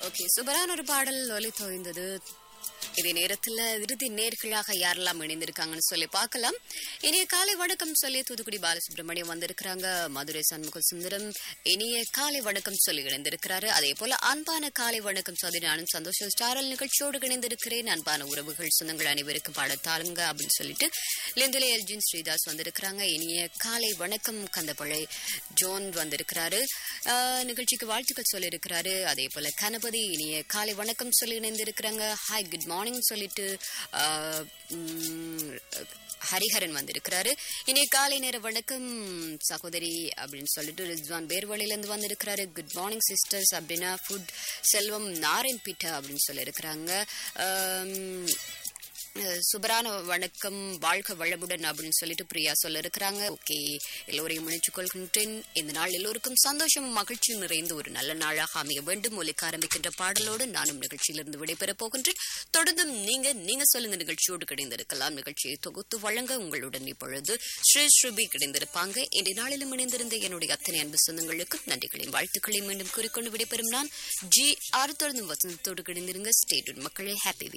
okay சூப்பரான ஒரு பாடல் ஒலி தோய்ந்தது இதே நேரத்துல இறுதி நேர்களாக யாரெல்லாம் இணைந்திருக்காங்கன்னு சொல்லி பார்க்கலாம் இனிய காலை வணக்கம் சொல்லி தூத்துக்குடி பாலசுப்ரமணியம் வந்திருக்கிறாங்க மதுரை சண்முக சுந்தரம் இனிய காலை வணக்கம் சொல்லி இணைந்திருக்கிறாரு அதே போல அன்பான காலை வணக்கம் சொல்லி நானும் சந்தோஷ ஸ்டாரல் நிகழ்ச்சியோடு இணைந்திருக்கிறேன் அன்பான உறவுகள் சொந்தங்கள் அனைவருக்கும் பாடத்தாளுங்க அப்படின்னு சொல்லிட்டு லிந்துலை எல்ஜின் ஸ்ரீதாஸ் வந்திருக்கிறாங்க இனிய காலை வணக்கம் கந்தப்பழை ஜோன் வந்திருக்கிறாரு ஆஹ், நிகழ்ச்சிக்கு வாழ்த்துக்கள் சொல்லியிருக்கிறாரு அதே போல கணபதி இனிய காலை வணக்கம் சொல்லி இணைந்திருக்கிறாங்க ஹாய் குட் மார்னிங் சொல்லிட்டு ஆஹ், உம், ஹரிஹரன் வந்திருக்கிறாரு இனிய காலை நேர வணக்கம் சகோதரி அப்படின்னு சொல்லிட்டு ரிஸ்வான் பேர்வழியில இருந்து வந்திருக்கிறாரு குட் மார்னிங் சிஸ்டர்ஸ் அப்படின்னா ஃபுட் செல்வம் நாராயண் பிட்டா அப்படின்னு சொல்லியிருக்கிறாங்க ஆம், அஹ் சுபரான வணக்கம் வாழ்க வளமுடன் அப்படின்னு சொல்லிட்டு பிரியா சொல்ல இருக்கிறாங்க ஓகே எல்லோரையும் முனைச்சுக் கொள்கின்றேன் இந்த நாள் எல்லோருக்கும் சந்தோஷமும் மகிழ்ச்சியும் நிறைந்த ஒரு நல்ல நாளாக அமைய வேண்டும் ஒலிக்க ஆரம்பிக்கின்ற பாடலோடு நானும் நிகழ்ச்சியிலிருந்து விடைபெறப் போகின்றேன் தொடர்ந்தும் நீங்க நீங்க சொல்லுங்க நிகழ்ச்சியோடு கிடைந்திருக்கலாம் நிகழ்ச்சியை தொகுத்து வழங்க உங்களுடன் இப்பொழுது ஸ்ரீ ஸ்ருபி கிடைந்திருப்பாங்க இன்றைய நாளிலும் இணைந்திருந்த என்னுடைய அத்தனை அன்பு சொந்தங்களுக்கும் நன்றிகளையும் வாழ்த்துக்களையும் மீண்டும் கூறிக்கொண்டு விடைபெறும் நான் ஜி ஆறு தொடர்ந்தும் வசந்தத்தோடு கிடைந்திருங்க ஸ்டேட் மக்களே ஹாப்பி